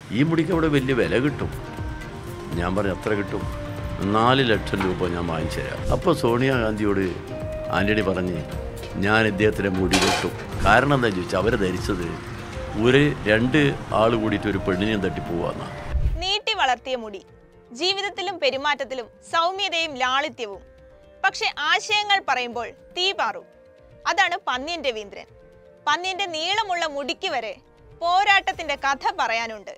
ഈ മുടിക്ക് അവിടെ വലിയ വില കിട്ടും ഞാൻ പറഞ്ഞു എത്ര കിട്ടും നാല് ലക്ഷം രൂപ ഞാൻ വാങ്ങിച്ചു തരാം അപ്പോൾ സോണിയാഗാന്ധിയോട് ആൻ്റണി പറഞ്ഞ് ഞാൻ ഇദ്ദേഹത്തിൻ്റെ മുടി വെട്ടും കാരണം എന്താ ചോദിച്ചാൽ അവർ ധരിച്ചത് ഒരു രണ്ട് ആൾ കൂടിയിട്ട് ഒരു പെണ്ണിനെയും തട്ടിപ്പോവാന്നാണ് നീട്ടി വളർത്തിയ മുടി ജീവിതത്തിലും പെരുമാറ്റത്തിലും സൗമ്യതയും ലാളിത്യവും പക്ഷെ ആശയങ്ങൾ പറയുമ്പോൾ തീ പാറും അതാണ് പന്ന്യൻ രവീന്ദ്രൻ പന്ന്യന്റെ നീളമുള്ള മുടിക്ക് വരെ പോരാട്ടത്തിന്റെ കഥ പറയാനുണ്ട്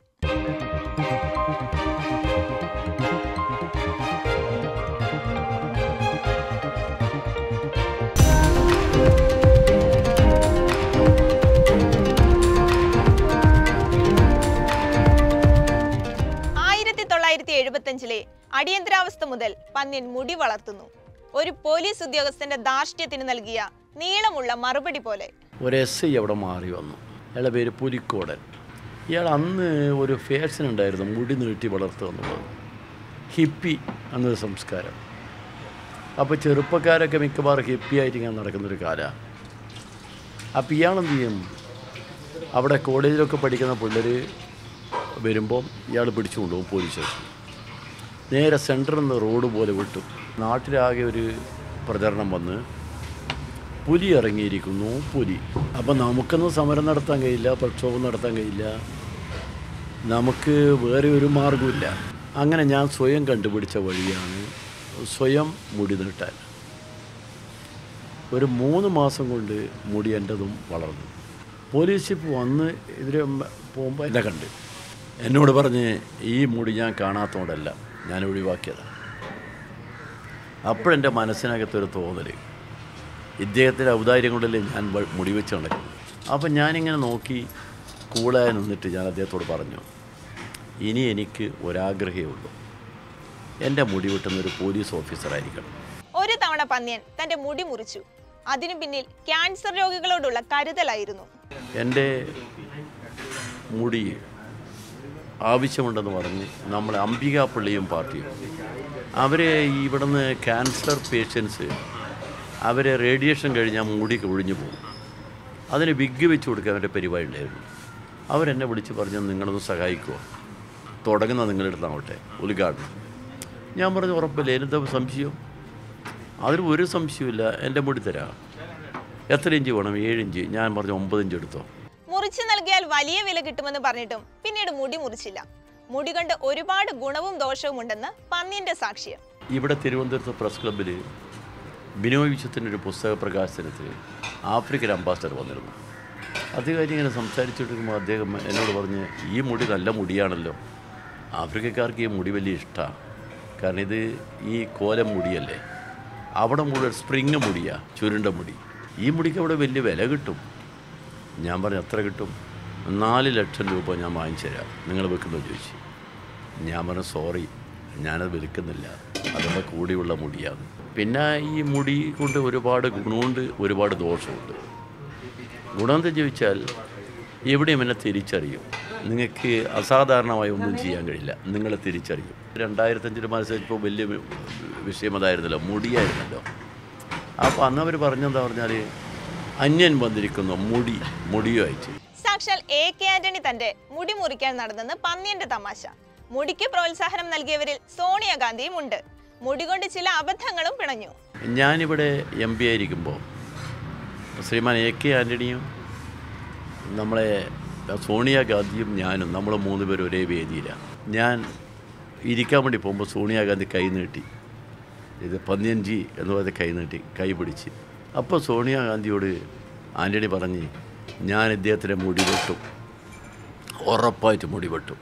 ആയിരത്തി തൊള്ളായിരത്തി എഴുപത്തഞ്ചിലെ അടിയന്തരാവസ്ഥ മുതൽ പന്ന്യൻ മുടി വളർത്തുന്നു ഒരു പോലീസ് ഉദ്യോഗസ്ഥന്റെ ധാർഷ്ട്യത്തിന് നൽകിയ നീളമുള്ള മറുപടി പോലെ ഒരു എസ് ഐ അവിടെ മാറി വന്നു അയാളുടെ പേര് പുലിക്കോടൻ ഇയാൾ അന്ന് ഒരു ഫാഷൻ ഉണ്ടായിരുന്നു മുടി നീട്ടി വളർത്തുക എന്നുള്ളത് ഹിപ്പി എന്നൊരു സംസ്കാരം അപ്പോൾ ചെറുപ്പക്കാരൊക്കെ മിക്കവാറും ഹിപ്പി ആയിട്ട് ഇങ്ങനെ നടക്കുന്നൊരു കാലമാണ് അപ്പോൾ ഇയാളെന്ത് ചെയ്യും അവിടെ കോളേജിലൊക്കെ പഠിക്കുന്ന പിള്ളേർ വരുമ്പം ഇയാൾ പിടിച്ചു കൊണ്ടുപോകും പോലീസ് സ്റ്റേഷൻ നേരെ സെൻറ്ററിൽ നിന്ന് റോഡ് പോലെ വിട്ടു നാട്ടിലാകെ ഒരു പ്രചരണം വന്ന് പുലി ഇറങ്ങിയിരിക്കുന്നു പുലി അപ്പം നമുക്കൊന്നും സമരം നടത്താൻ കഴിയില്ല പ്രക്ഷോഭം നടത്താൻ കഴിയില്ല നമുക്ക് വേറെ ഒരു മാർഗമില്ല അങ്ങനെ ഞാൻ സ്വയം കണ്ടുപിടിച്ച വഴിയാണ് സ്വയം മുടി നീട്ടാൻ ഒരു മൂന്ന് മാസം കൊണ്ട് മുടി എൻ്റെതും വളർന്നു പോലീസ് ജിപ്പ് വന്ന് ഇതിന് പോകുമ്പോൾ എന്നെ കണ്ട് എന്നോട് പറഞ്ഞ് ഈ മുടി ഞാൻ കാണാത്തതുകൊണ്ടല്ല ഞാൻ ഒഴിവാക്കിയതാണ് അപ്പോഴെൻ്റെ മനസ്സിനകത്തൊരു തോന്നൽ ഇദ്ദേഹത്തിൻ്റെ ഔദാര്യം കൊണ്ടല്ലേ ഞാൻ വ- മുടി വെച്ച് നടക്കുന്നത് അപ്പം ഞാനിങ്ങനെ നോക്കി കൂളായി നിന്നിട്ട് ഞാൻ അദ്ദേഹത്തോട് പറഞ്ഞു ഇനി എനിക്ക് ഒരാഗ്രഹമേ ഉള്ളൂ എൻ്റെ മുടി വെട്ടുന്ന ഒരു പോലീസ് ഓഫീസറായിരിക്കണം ഒരു തവണ പന്ന്യൻ തന്റെ മുടി മുറിച്ചു അതിനു പിന്നിൽ ക്യാൻസർ രോഗികളോടുള്ള കരുതലായിരുന്നു എൻ്റെ മുടി ആവശ്യമുണ്ടെന്ന് പറഞ്ഞ് നമ്മളെ അംബികാപ്പള്ളിയും പാർട്ടിയും അവരെ ഈ ഇവിടുന്ന് ക്യാൻസർ പേഷ്യൻസ് അവരെ റേഡിയേഷൻ കഴിഞ്ഞാൽ മുടി ഒഴിഞ്ഞു പോകും അതിന് വിഗ് വെച്ച് കൊടുക്കാൻ അവരുടെ പരിപാടി ഉണ്ടായിരുന്നു അവരെന്നെ വിളിച്ച് പറഞ്ഞു നിങ്ങളൊന്ന് സഹായിക്കുമോ തുടങ്ങുന്ന നിങ്ങളുടെ അടുത്താവട്ടെ ഉദ്ഘാടനം ഞാൻ പറഞ്ഞു ഉറപ്പില്ല എന്താ സംശയം അതിൽ ഒരു സംശയമില്ല എൻ്റെ മുടി തരാം എത്ര ഇഞ്ച് വേണം ഏഴ് ഇഞ്ച് ഞാൻ പറഞ്ഞു ഒമ്പത് ഇഞ്ച് എടുത്തോ മുറിച്ചു നൽകിയാൽ വലിയ വില കിട്ടുമെന്ന് പറഞ്ഞിട്ടും പിന്നീട് മുടി മുറിച്ചില്ല മുടി കൊണ്ട് ഒരുപാട് ഗുണവും ദോഷവും ഉണ്ടെന്ന് പന്ന്യന്റെ സാക്ഷ്യം ഇവിടെ തിരുവനന്തപുരത്ത് പ്രസ് ക്ലബ്ബിൽ ബിനോയ് വിശ്വത്തിൻ്റെ ഒരു പുസ്തക പ്രകാശനത്തിൽ ആഫ്രിക്കൻ അംബാസഡർ വന്നിരുന്നു അദ്ദേഹം ഇങ്ങനെ സംസാരിച്ചിട്ടിരിക്കുമ്പോൾ അദ്ദേഹം എന്നോട് പറഞ്ഞ് ഈ മുടി നല്ല മുടിയാണല്ലോ ആഫ്രിക്കക്കാർക്ക് ഈ മുടി വലിയ ഇഷ്ടമാണ് കാരണം ഇത് ഈ കോലം മുടിയല്ലേ അവിടെ മുഴുവൻ സ്പ്രിങ് മുടിയാ ചുരുണ്ട മുടി ഈ മുടിക്ക് അവിടെ വലിയ വില കിട്ടും ഞാൻ പറഞ്ഞു എത്ര കിട്ടും നാല് ലക്ഷം രൂപ ഞാൻ വാങ്ങിച്ചു തരാം നിങ്ങൾ വെക്കുന്നത് ചോദിച്ചു ഞാൻ പറഞ്ഞു സോറി ഞാനത് വിൽക്കുന്നില്ല അതൊക്കെ കൂടിയുള്ള മുടിയാണ് പിന്നെ ഈ മുടി കൊണ്ട് ഒരുപാട് ഗുണമുണ്ട് ഒരുപാട് ദോഷമുണ്ട് ഗുണം എന്താ ചോദിച്ചാൽ എവിടെയും എന്നെ തിരിച്ചറിയും നിങ്ങൾക്ക് അസാധാരണമായി ഒന്നും ചെയ്യാൻ കഴിയില്ല നിങ്ങളെ തിരിച്ചറിയും രണ്ടായിരത്തഞ്ചിൽ മത്സരിച്ചപ്പോൾ വലിയ വി- വിഷയം അതായിരുന്നല്ലോ മുടിയായിരുന്നല്ലോ അപ്പോൾ അന്ന് അവർ പറഞ്ഞെന്താ പറഞ്ഞാൽ അന്യൻ വന്നിരിക്കുന്നു മുടി മുടിയുമായിട്ട് സാക്ഷാൽ എ കെ ആന്റണി തന്റെ മുടി മുറിക്കാൻ നടന്നെന്ന് പന്ന്യന്റെ തമാശ മുടിക്ക് പ്രോത്സാഹനം നൽകിയവരിൽ സോണിയാഗാന്ധിയും ഉണ്ട് മുടി കൊണ്ട് ചില അബദ്ധങ്ങളും പിണഞ്ഞു ഞാനിവിടെ എം പി ആയിരിക്കുമ്പോൾ ശ്രീമാൻ എ കെ ആൻ്റണിയും നമ്മളെ സോണിയാഗാന്ധിയും ഞാനും നമ്മൾ മൂന്ന് പേരും ഒരേ വേദിയിലാണ് ഞാൻ ഇരിക്കാൻ വേണ്ടി പോകുമ്പോൾ സോണിയാഗാന്ധി കൈ നീട്ടി ഇത് പന്ന്യൻജി എന്ന് പറഞ്ഞ കൈ നീട്ടി കൈ പിടിച്ച് അപ്പോൾ സോണിയാഗാന്ധിയോട് ആൻ്റണി പറഞ്ഞ് ഞാൻ ഇദ്ദേഹത്തിൻ്റെ മുടി വെട്ടും ഉറപ്പായിട്ട് മുടി വെട്ടും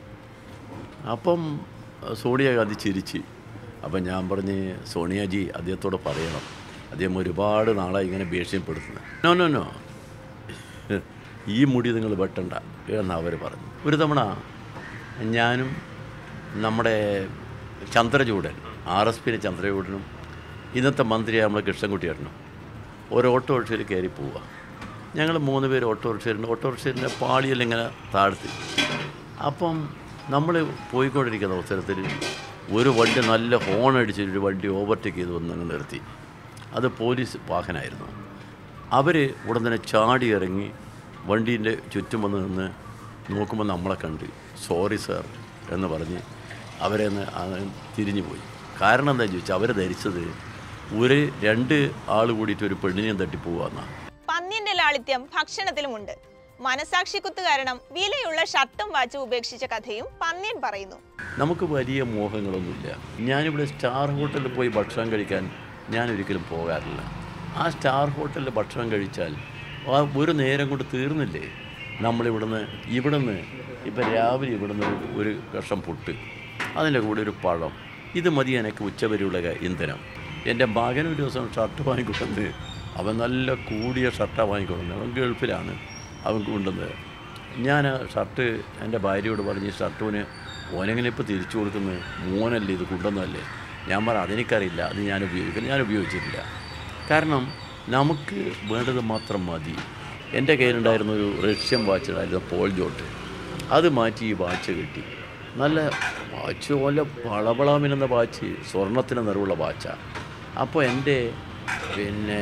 അപ്പം സോണിയാഗാന്ധി ചിരിച്ച് അപ്പം ഞാൻ പറഞ്ഞ് സോണിയാജി അദ്ദേഹത്തോട് പറയണം അദ്ദേഹം ഒരുപാട് നാളായി ഇങ്ങനെ ഭീഷണിപ്പെടുത്തുന്നത് നോ നോ നോ ഈ മുടി നിങ്ങൾ വെട്ടണ്ട എന്ന് അവർ പറഞ്ഞു ഒരു തവണ ഞാനും നമ്മുടെ ചന്ദ്രചൂടൻ ആർ എസ് പിയിലെ ചന്ദ്രചൂടനും ഇന്നത്തെ മന്ത്രി നമ്മളെ കൃഷ്ണൻകുട്ടിയേട്ടനും ഒരു ഓട്ടോറിക്ഷയിൽ കയറി പോവുക ഞങ്ങൾ മൂന്ന് പേര് ഓട്ടോറിക്ഷയിലുണ്ട് ഓട്ടോറിക്ഷയിലെ പാളിയെല്ലാം ഇങ്ങനെ താഴ്ത്തി അപ്പം നമ്മൾ പോയിക്കൊണ്ടിരിക്കുന്ന അവസരത്തിൽ ഒരു വണ്ടി നല്ല ഹോൺ അടിച്ച് ഒരു വണ്ടി ഓവർടേക്ക് ചെയ്ത് വന്ന് അങ്ങ് നിർത്തി അത് പോലീസ് വാഹനമായിരുന്നു അവർ ഉടൻ തന്നെ ചാടി ഇറങ്ങി വണ്ടീൻ്റെ ചുറ്റും വന്ന് നിന്ന് നോക്കുമ്പോൾ നമ്മളെ കണ്ട് സോറി സാർ എന്ന് പറഞ്ഞ് അവരെ ഒന്ന് തിരിഞ്ഞു പോയി കാരണം എന്താണെന്ന് ചോദിച്ചാൽ അവർ ധരിച്ചത് ഒരു രണ്ട് ആൾ കൂടിയിട്ട് ഒരു പെണ്ണിനെയും തട്ടിപ്പോവാന്നാണ് പന്നിന്റെ ലാളിത്യം ഭക്ഷണത്തിലുമുണ്ട് മനസാക്ഷിക്കുത്ത് കാരണം വിലയുള്ള ഷർട്ടും വാച്ചും ഉപേക്ഷിച്ച കഥയും പന്നിയൻ പറയുന്നു നമുക്ക് വലിയ മോഹങ്ങളൊന്നുമില്ല ഞാനിവിടെ സ്റ്റാർ ഹോട്ടലിൽ പോയി ഭക്ഷണം കഴിക്കാൻ ഞാൻ ഒരിക്കലും പോകാറില്ല ആ സ്റ്റാർ ഹോട്ടലിൽ ഭക്ഷണം കഴിച്ചാൽ ആ ഒരു നേരം കൊണ്ട് തീർന്നില്ലേ നമ്മളിവിടുന്ന് ഇവിടുന്ന് ഇപ്പം രാവിലെ ഇവിടുന്ന് ഒരു- ഒരു കഷം പുട്ട് അതിൻ്റെ കൂടെ ഒരു പഴം ഇത് മതി എനിക്ക് ഉച്ചവരെയുള്ള ക- ഇന്ധനം എൻ്റെ മകൻ ഒരു ദിവസം ഷർട്ട് വാങ്ങിക്കൊണ്ടുവന്ന് അവൻ നല്ല കൂടിയ ഷർട്ടാണ് വാങ്ങിക്കൊണ്ടുവന്നത് അവൻ ഗൾഫിലാണ് അവൻ കൊണ്ടുവന്നത് ഞാൻ ആ ഷർട്ട് എൻ്റെ ഭാര്യയോട് പറഞ്ഞ് ഈ ഷർട്ടിന് ഓനെങ്ങനെ ഇപ്പോൾ തിരിച്ചു കൊടുക്കുന്നത് മോനല്ലേ ഇത് കൊണ്ടുവന്നതല്ലേ ഞാൻ പറഞ്ഞു അതെനിക്കറിയില്ല അത് ഞാൻ ഉപയോഗിക്കില്ല ഞാൻ ഉപയോഗിച്ചിട്ടില്ല കാരണം നമുക്ക് വേണ്ടത് മാത്രം മതി എൻ്റെ കയ്യിലുണ്ടായിരുന്ന ഒരു റഷ്യൻ വാച്ച് ഉണ്ടായിരുന്നു പോൾ ജോട്ട് അത് മാറ്റി ഈ വാച്ച് കിട്ടി നല്ല വാച്ച് പോലെ പളപളാമിനെന്ന വാച്ച് സ്വർണത്തിന് നിറവുള്ള വാച്ചാണ് അപ്പോൾ എൻ്റെ പിന്നെ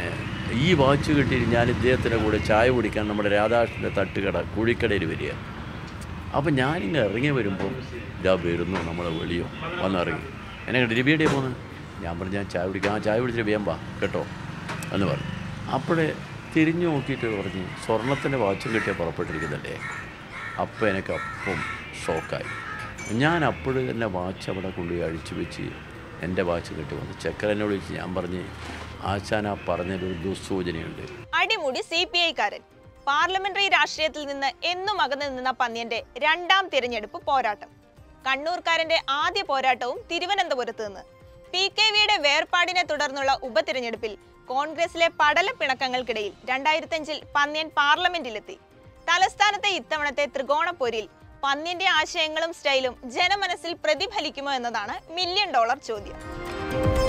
ഈ വാച്ച് കിട്ടിയിട്ട് ഞാൻ ഇദ്ദേഹത്തിൻ്റെ കൂടെ ചായ കുടിക്കാൻ നമ്മുടെ രാധാകൃഷ്ണൻ്റെ തട്ടുകട കുഴിക്കടയിൽ വരിക അപ്പം ഞാനിങ്ങനെ ഇറങ്ങി വരുമ്പോൾ ഇതാ വരുന്നു നമ്മളെ വെളിയോ വന്നിറങ്ങി എന്നെ കണ്ട് രവിയുടെ പോകുന്നത് ഞാൻ പറഞ്ഞു ഞാൻ ചായ കുടിക്കാം ആ ചായ കുടിച്ചിട്ട് വേഗം വാ കേട്ടോ എന്ന് പറഞ്ഞു അപ്പോഴേ തിരിഞ്ഞു നോക്കിയിട്ട് പറഞ്ഞ് സ്വർണത്തിൻ്റെ വാച്ചും കിട്ടിയ പുറപ്പെട്ടിരിക്കുന്നല്ലേ അപ്പം എനിക്ക് അപ്പം ഷോക്കായി ഞാൻ അപ്പോഴും തന്നെ വാച്ച് അവിടെ കൊണ്ടുപോയി അഴിച്ചു വെച്ച് എൻ്റെ വാച്ച് കിട്ടി വന്നു ചെക്കർ എന്നോട് ചോദിച്ചു ഞാൻ പറഞ്ഞ് ആശാൻ ആ പറഞ്ഞതിലൊരു ദുസ്സൂചനയുണ്ട് അടിമുടി സി പി ഐക്കാരൻ പാർലമെന്ററി രാഷ്ട്രീയത്തിൽ നിന്ന് എന്നും അകന്നു നിന്ന പന്ന്യന്റെ രണ്ടാം തിരഞ്ഞെടുപ്പ് പോരാട്ടം കണ്ണൂർക്കാരന്റെ ആദ്യ പോരാട്ടവും തിരുവനന്തപുരത്ത് നിന്ന് പി കെ വിയുടെ വേർപാടിനെ തുടർന്നുള്ള ഉപതിരഞ്ഞെടുപ്പിൽ കോൺഗ്രസിലെ പടല പിണക്കങ്ങൾക്കിടയിൽ രണ്ടായിരത്തഞ്ചിൽ പന്ന്യൻ പാർലമെന്റിലെത്തി തലസ്ഥാനത്തെ ഇത്തവണത്തെ ത്രികോണപ്പോരിൽ പന്ന്യന്റെ ആശയങ്ങളും സ്റ്റൈലും ജനമനസ്സിൽ പ്രതിഫലിക്കുമോ എന്നതാണ് മില്യൺ ഡോളർ ചോദ്യം